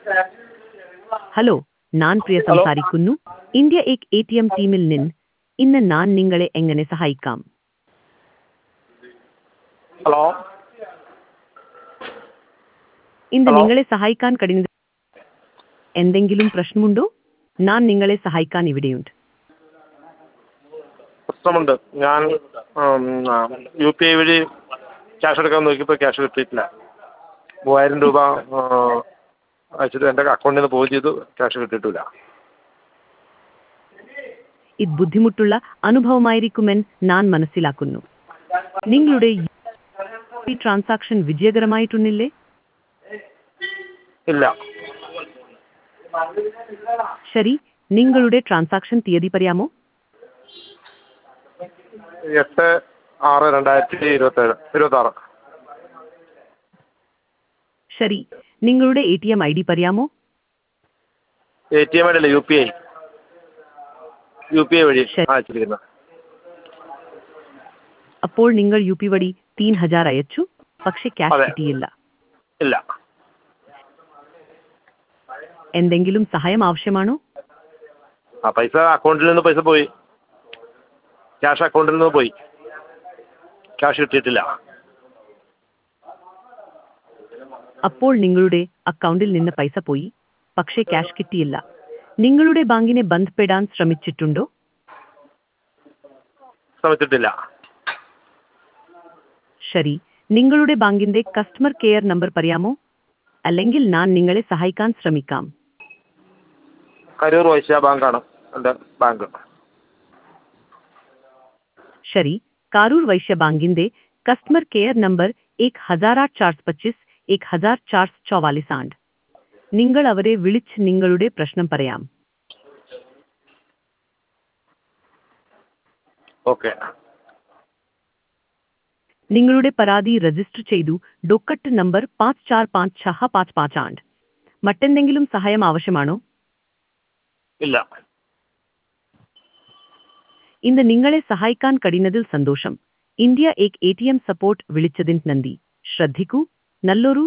Hello ഞാൻ പ്രിയ സംസാരിക്കുന്നു India Ek A T M ടീമിൽ നിന്ന് ഇന്ന് ഞാൻ നിങ്ങളെ എങ്ങനെ സഹായിക്കാം ഹലോ ഇന്ന് ഹലോ. നിങ്ങളെ സഹായിക്കാൻ കഴിയുന്നത് എന്തെങ്കിലും പ്രശ്നമുണ്ടോ ഞാൻ നിങ്ങളെ സഹായിക്കാൻ ഇവിടെയുണ്ട് പ്രശ്നമുണ്ട് ഞാൻ യു പി ഐ വഴി ക്യാഷ് എടുക്കാൻ നോക്കിയപ്പോൾ ക്യാഷ് കിട്ടിയിട്ടില്ല മൂവായിരം രൂപ ആ, അയച്ചിട്ട് എൻ്റെ അക്കൗണ്ടിൽ നിന്ന് പോയി ചെയ്തു ക്യാഷ് കിട്ടിയിട്ടില്ല ഇത് ബുദ്ധിമുട്ടുള്ള അനുഭവമായിരിക്കുമെന്ന് ഞാൻ മനസ്സിലാക്കുന്നു നിങ്ങളുടെ ഈ ട്രാൻസാക്ഷൻ വിജയകരമായിട്ടുന്നില്ലേ ഇല്ല ശരി നിങ്ങളുടെ ട്രാൻസാക്ഷൻ തീയതി പറയാമോ എട്ട് ആറ് രണ്ടായിരത്തി ഇരുപത്തേഴ് ഇരുപത്താറ് ശരി നിങ്ങളുടെ A T M I D പറയാമോ എ ടി എം അല്ല U P I U P I വഴി ശരി. അയച്ചിരിക്കുന്നത് അപ്പോൾ നിങ്ങൾ യു പി വഴി തീൻ ഹജാർ അയച്ചു പക്ഷെ ക്യാഷ് അതെ. കിട്ടിയില്ല ഇല്ല എന്തെങ്കിലും സഹായം ആവശ്യമാണോ ആ പൈസ അക്കൗണ്ടിൽ നിന്ന് പൈസ പോയി ക്യാഷ് അക്കൗണ്ടിൽ നിന്ന് പോയി ക്യാഷ് കിട്ടിയിട്ടില്ല അപ്പോൾ നിങ്ങളുടെ അക്കൗണ്ടിൽ നിന്ന് പൈസ പോയി പക്ഷേ ക്യാഷ് കിട്ടിയില്ല നിങ്ങളുടെ ബാങ്കിനെ ബന്ധപ്പെടാൻ ശ്രമിച്ചിട്ടുണ്ടോ ശ്രമിച്ചിട്ടില്ല ശരി നിങ്ങളുടെ ബാങ്കിന്റെ കസ്റ്റമർ കെയർ നമ്പർ പറയാമോ അല്ലെങ്കിൽ ഞാൻ നിങ്ങളെ സഹായിക്കാൻ ശ്രമിക്കാം കരൂർ വൈശ്യ ബാങ്കാണ് എൻ്റെ ബാങ്ക് ശരി കാരൂർ വൈശ്യ ബാങ്കിന്റെ കസ്റ്റമർ കെയർ നമ്പർ एक हजार आठ चार पच्चीस एक हजार चार चौवालीस ആണ്ട് നിങ്ങൾ അവരെ വിളിച്ച് നിങ്ങളുടെ പ്രശ്നം പറയാം ഓക്കെ നിങ്ങളുടെ പരാതി രജിസ്റ്റർ ചെയ്തു ഡൊക്കട്ട് നമ്പർ പാഞ്ച് ചാർ പാഞ്ച് ഛഹ പാഞ്ച് പാഞ്ച് ആണ്ട് മറ്റെന്തെങ്കിലും സഹായം ആവശ്യമാണോ ഇല്ല ഇന്ന് നിങ്ങളെ സഹായിക്കാൻ കഴിയുന്നതിൽ സന്തോഷം India Ek A T M support വിളിച്ചതിന് നന്ദി ശ്രദ്ധിക്കൂ നല്ലൊരു